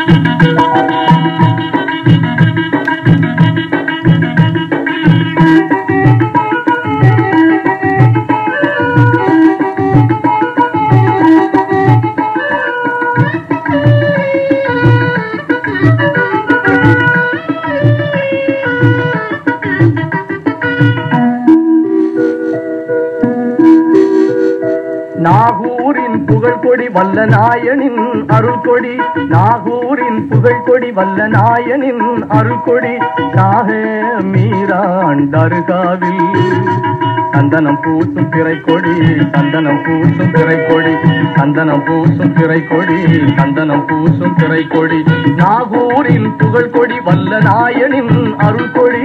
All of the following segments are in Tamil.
நாகூரின் புகழ் கொடி வல்ல நாயனின் அருள் கொடி நாகூரின் புகழ் கொடி வல்ல நாயனின் அருள் கொடி நாக மீரான் தருகாவில் சந்தனம் பூசும் பிறை கொடி சந்தனம் பூசும் பிறை கொடி சந்தனம் பூசும் பிறை கொடி சந்தனம் பூசும் பிறை கொடி நாகூரின் புகழ் கொடி வல்ல நாயனின் அருள் கொடி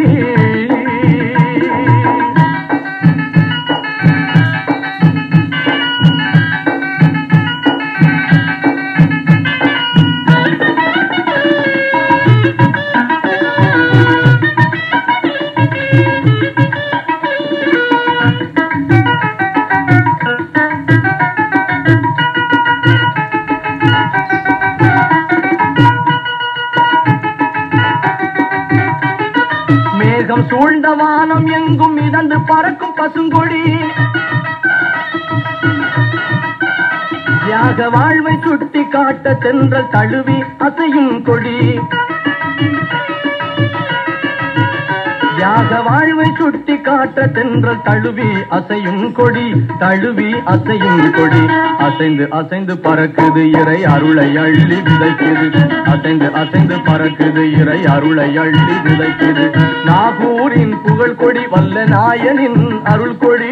மேகம் சூழ்ந்த வானம் எங்கும் மிதந்து பறக்கும் பசுங்கொடி தியாக வாழ்வை சுட்டி காட்ட சென்றல் தழுவி அசையும் கொடி தியாக வாழ்வை சுட்டி காட்ட தென்றல் தழுவி அசையும் கொடி தழுவி அசையும் கொடி அசைந்து அசைந்து பறக்குது இறை அருளை அள்ளி விதைக்குது அசைந்து அசைந்து பறக்குது இறை அருளை அள்ளி விதைக்குது நாகூரின் புகழ் கொடி வல்ல நாயனின் அருள் கொடி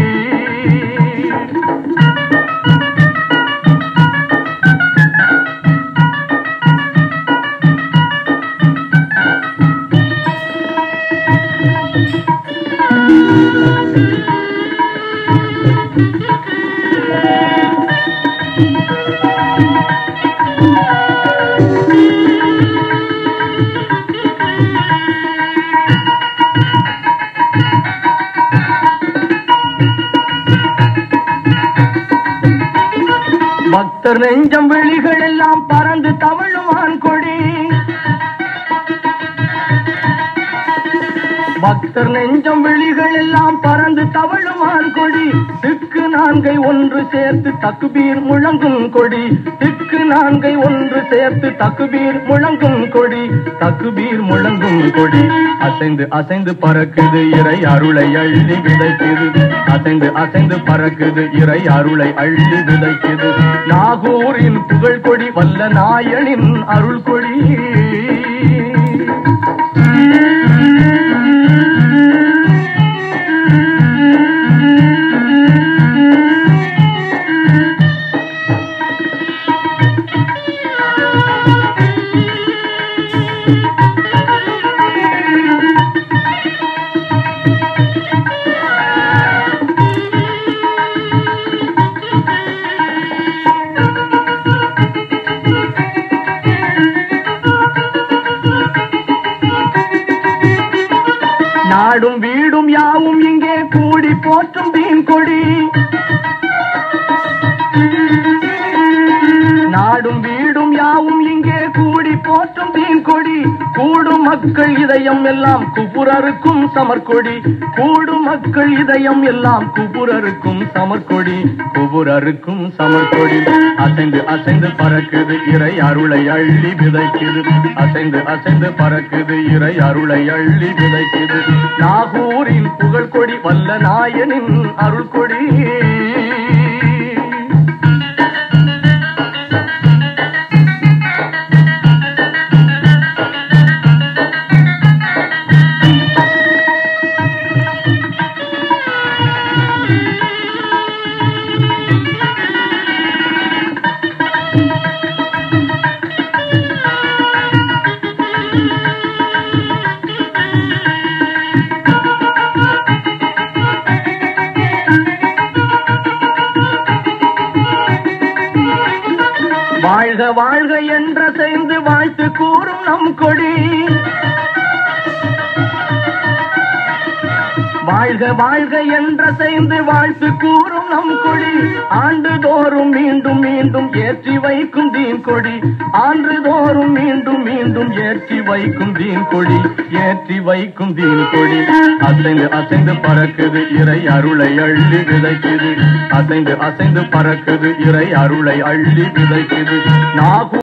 பக்தர் நெஞ்சம் வெளிகள் எல்லாம் பறந்து தவழுவான் கொடி பக்தர் நெஞ்சம் வெளிகள் எல்லாம் பறந்து தவழுவான் கொடி திக்கு நான்கை ஒன்று சேர்த்து தக்குபீர் முழங்கும் கொடி திக்கு நான்கை ஒன்று சேர்த்து தக்குபீர் முழங்கும் கொடி தக்குபீர் முழங்கும் கொடி அசைந்து அசைந்து பறக்குது இறை அருளை அள்ளி விதைக்குது அசைந்து அசைந்து பறக்குது இறை அருளை அள்ளி விதைக்குது நாகூரின் புகழ் கொடி வல்ல நாயனின் அருள் கொடி நாடும் வீடும் யாவும் இங்கே கூடி போற்றும் தீன் கொடி நாடும் வீடும் யாவும் இங்கே கூடி போற்றும் தீன் கொடி கூடும் மக்கள் இதயம் எல்லாம் குபுரருக்கும் சமர்கொடி கூடும் மக்கள் இதயம் எல்லாம் குபுரருக்கும் சமர்கொடி குபுரருக்கும் சமர்கொடி அசைந்து அசைந்து பறக்குது இறை அருளை அள்ளி விதைக்குது அசைந்து அசைந்து பறக்குது இறை அருளை அள்ளி விதைக்குது நாகூரின் புகழ் கொடி வல்ல நாயனின் அருள் கொடி வாழ்க வாழ்க என்ற செய்து வாழ்த்து கூறும் நம் கொடி வாழ்க வாழ்க வாழ்க என்ற செய்து வாழ்த்து கூறும் நம் கொடி ஆண்டுதோறும் மீண்டும் மீண்டும் ஏற்றி வைக்கும் தீன் கொடி ஆண்டுதோறும் மீண்டும் மீண்டும் ஏற்றி வைக்கும் தீன் கொடி ஏற்றி வைக்கும் தீன் கொடி அசைந்து அசைந்து பறக்குது இறை அருளை அள்ளி விதைக்குது அசைந்து அசைந்து பறக்குது இறை அருளை அள்ளி விதைக்குது நாகு